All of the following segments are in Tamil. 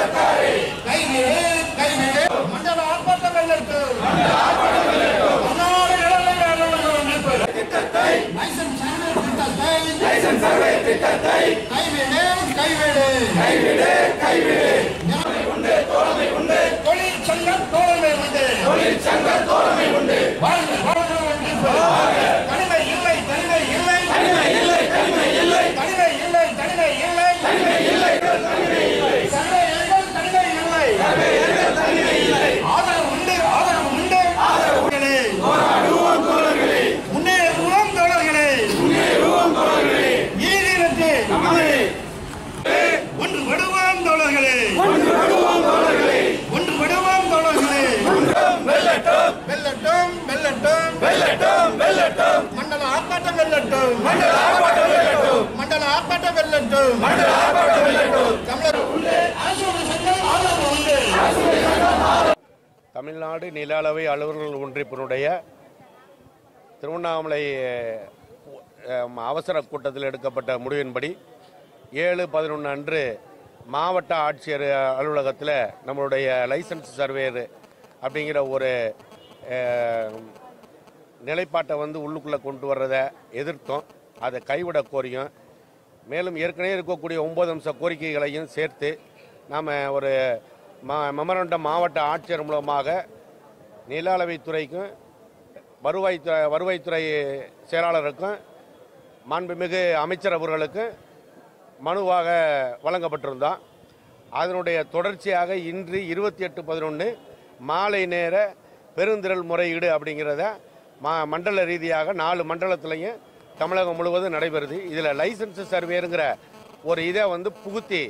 கைவிடு கைவிடு மண்டல ஆர்ப்பாட்டம் வெள்ளட்டு தமிழ்நாடு இளநிலை அலுவலர்கள் அமைப்பு லைசன்ஸ் சர்வே திட்டத்தை கைவிடு கைவிடு தொழிற்சங்க தோழமை உண்டு வாழ்க வாழ்க அமைப்பு தனிமை இல்லை தனிமை இல்லை தனிமை இல்லை தனிமை இல்லை தனிமை இல்லை தனிமை இல்லை சர்வேயர்கள் தனிமை இல்லை ஆதரவு உண்டு ஆதரவு உண்டு முன்னேறுவோம் தோழர்களே ஈரிரட்டு ஒன்று விடுவோம் தோழர்களே ஒன்று விடுவோம் தோழர்களே வெல்லட்டும் வெல்லட்டும் மண்டல ஆர்ப்பாட்டம் வெல்லட்டும் மண்டல ஆர்ப்பாட்டம் வெல்லட்டும் தமிழர் அரசோட சங்கம் ஆதரவு உண்டு தமிழ்நாடு நில அளவை அலுவலர்கள் ஒன்றிப்பினுடைய திருவண்ணாமலை அஹ், அவசர கூட்டத்தில் எடுக்கப்பட்ட முடிவின்படி ஏழு பதினொன்று அன்று மாவட்ட ஆட்சியர் அலுவலகத்தில் நம்மளுடைய லைசன்ஸ் சர்வேயர் அப்படிங்கிற ஒரு அஹ், நிலைப்பாட்டை வந்து உள்ளுக்குள்ளே கொண்டு வர்றதை எதிர்த்தோம் அதை கைவிட கோரியும் மேலும் ஏற்கனவே இருக்கக்கூடிய ஒன்பது அம்ச கோரிக்கைகளையும் சேர்த்து நாம் ஒரு மா மெமரண்டம் மாவட்ட ஆட்சியர் மூலமாக நில அளவைத்துறைக்கும் வருவாய்த்துறை வருவாய்த்துறை செயலாளருக்கும் மாண்புமிகு அமைச்சர் அவர்களுக்கும் மனுவாக வழங்கப்பட்டிருந்தோம் அதனுடைய தொடர்ச்சியாக இன்று இருபத்தி எட்டு பதினொன்று மாலை நேர பெருந்திரள் முறையீடு அப்படிங்கிறத மா மண்டல ரீதியாக நாலு மண்டலத்திலையும் தமிழகம் முழுவதும் நடைபெறுது இதில் லைசன்ஸ் சர்வேருங்கிற ஒரு இதை வந்து புகுத்தி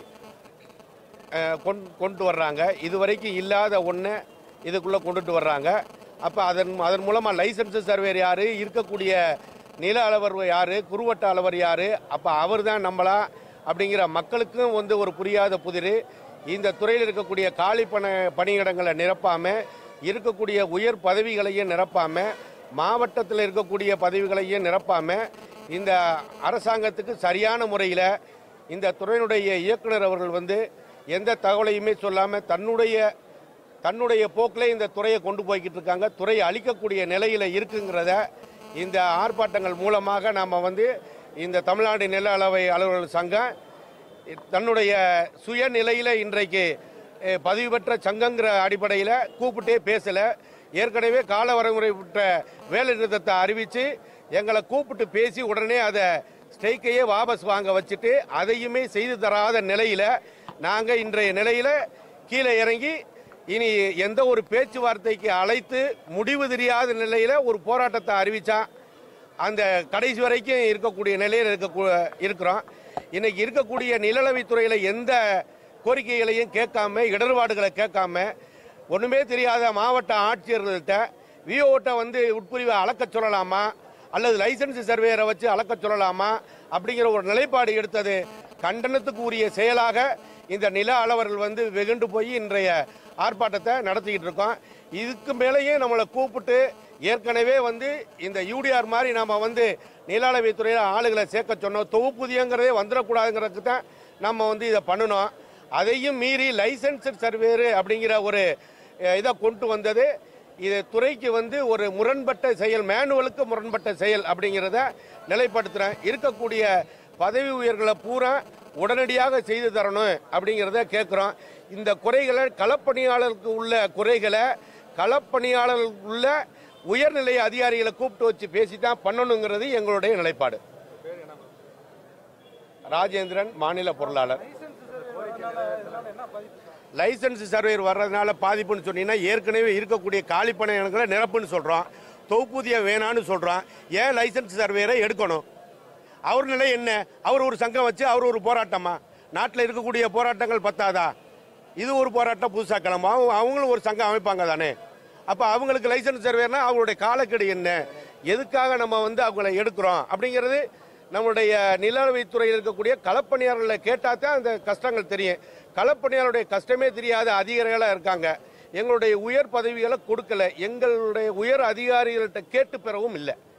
அஹ், கொண்- கொண்டு வர்றாங்க இது வரைக்கும் இல்லாத ஒன்றை இதுக்குள்ளே கொண்டுட்டு வர்றாங்க அப்போ அதன் அதன் மூலமாக லைசன்ஸ் சர்வேர் யார் இருக்கக்கூடிய நில அளவர் யார் குறுவட்ட அளவர் யார் அப்போ அவர் தான் நம்மளா அப்படிங்கிற மக்களுக்கும் வந்து ஒரு புரியாத புதிர் இந்த துறையில் இருக்கக்கூடிய காலி பண பணியிடங்களை நிரப்பாமல் இருக்கக்கூடிய உயர் பதவிகளையும் நிரப்பாமல் மாவட்டத்தில் இருக்கக்கூடிய பதவிகளையும் நிரப்பாமல் இந்த அரசாங்கத்துக்கு சரியான முறையில் இந்த துறையினுடைய இயக்குனர் அவர்கள் வந்து எந்த தகவலையுமே சொல்லாமல் தன்னுடைய தன்னுடைய போக்கிலே இந்த துறையை கொண்டு போய்கிட்டு இருக்காங்க துறையை அழிக்கக்கூடிய நிலையில் இருக்குங்கிறத இந்த ஆர்ப்பாட்டங்கள் மூலமாக நாம் வந்து இந்த தமிழ்நாடு நில அளவை அலுவலர்கள் சங்கம் தன்னுடைய சுயநிலையில் இன்றைக்கு அஹ், பதிவு பெற்ற சங்கங்கிற அடிப்படையில் கூப்பிட்டே பேசலை ஏற்கனவே கால வரைமுறை விட்ட வேலை நிறுத்தத்தை அறிவித்து எங்களை கூப்பிட்டு பேசி உடனே அதை ஸ்ட்ரைக்கையே வாபஸ் வாங்க வச்சுட்டு அதையுமே செய்து தராத நிலையில் நாங்கள் இன்றைய நிலையில் கீழே இறங்கி இனி எந்த ஒரு பேச்சுவார்த்தைக்கு அழைத்து முடிவு தெரியாத நிலையில் ஒரு போராட்டத்தை அறிவித்தான் அந்த கடைசி வரைக்கும் இருக்கக்கூடிய நிலையில் இருக்க இருக்கிறோம் இன்னைக்கு இருக்கக்கூடிய நிலளவைத்துறையில் எந்த கோரிக்கைகளையும் கேட்காம இடர்பாடுகளை கேட்காம ஒன்றுமே தெரியாத மாவட்ட ஆட்சியர்கள்ட்ட விஓட்ட வந்து உட்பிரிவை அளக்க சொல்லலாமா அல்லது லைசன்ஸ் சர்வேயரை வச்சு அளக்க சொல்லலாமா அப்படிங்கிற ஒரு நிலைப்பாடு எடுத்தது கண்டனத்துக்கு உரிய செயலாக இந்த நில அளவர்கள் வந்து வெகுண்டு போய் இன்றைய ஆர்ப்பாட்டத்தை நடத்திக்கிட்டு இருக்கோம் இதுக்கு மேலேயே நம்மளை கூப்பிட்டு ஏற்கனவே வந்து இந்த யூடிஆர் மாதிரி நாம வந்து நில அளவைத்துறையில் ஆளுகளை சேர்க்க சொன்னோம் தொகுப்புதியங்கிறதே வந்துடக்கூடாதுங்கிறதுக்கு தான் நம்ம வந்து இதை பண்ணணும் அதையும் மீறி லைசன்ஸ் சர்வேரு அப்படிங்கிற ஒரு அஹ், இதை கொண்டு வந்தது இது துறைக்கு வந்து ஒரு முரண்பட்ட செயல் மேனுவலுக்கு முரண்பட்ட செயல் அப்படிங்கிறத நிலைப்படுத்துகிறேன் இருக்கக்கூடிய பதவி உயர்களை பூரா உடனடியாக செய்து தரணும் அப்படிங்கிறத கேட்குறோம் இந்த குறைகளை களப்பணியாளருக்கு உள்ள குறைகளை களப்பணியாளருக்கு உள்ள உயர்நிலை அதிகாரிகளை கூப்பிட்டு வச்சு பேசி தான் பண்ணணுங்கிறது எங்களுடைய நிலைப்பாடு ராஜேந்திரன் மாநில பொருளாளர் லைசன்ஸ் சர்வேர் வர்றதுனால பாதிப்புன்னு சொன்னீங்கன்னா ஏற்கனவே இருக்கக்கூடிய காலிப்பண இடங்களை நிரப்புன்னு சொல்கிறோம் தொகுப்பூதிய வேணான்னு சொல்கிறோம் ஏன் லைசன்ஸ் சர்வேரை எடுக்கணும் அவர் நிலை என்ன அவர் ஒரு சங்கம் வச்சு அவர் ஒரு போராட்டமா நாட்டில் இருக்கக்கூடிய போராட்டங்கள் பத்தாதா இது ஒரு போராட்டம் புதுசாக கிளம்பும் அவங்க- அவங்களும் ஒரு சங்கம் அமைப்பாங்க தானே அப்போ அவங்களுக்கு லைசன்ஸ் சர்வேனா அவங்களுடைய காலக்கெடு என்ன எதுக்காக நம்ம வந்து அவங்கள எடுக்கிறோம் அப்படிங்கிறது நம்மளுடைய நிலவரைத்துறையில் இருக்கக்கூடிய களப்பணியாளர்களை கேட்டால் தான் அந்த கஷ்டங்கள் தெரியும் களப்பணியாளருடைய கஷ்டமே தெரியாத அதிகாரிகளாக இருக்காங்க எங்களுடைய உயர் பதவிகளை கொடுக்கல எங்களுடைய உயர் அதிகாரிகள்கிட்ட கேட்டு பெறவும் இல்லை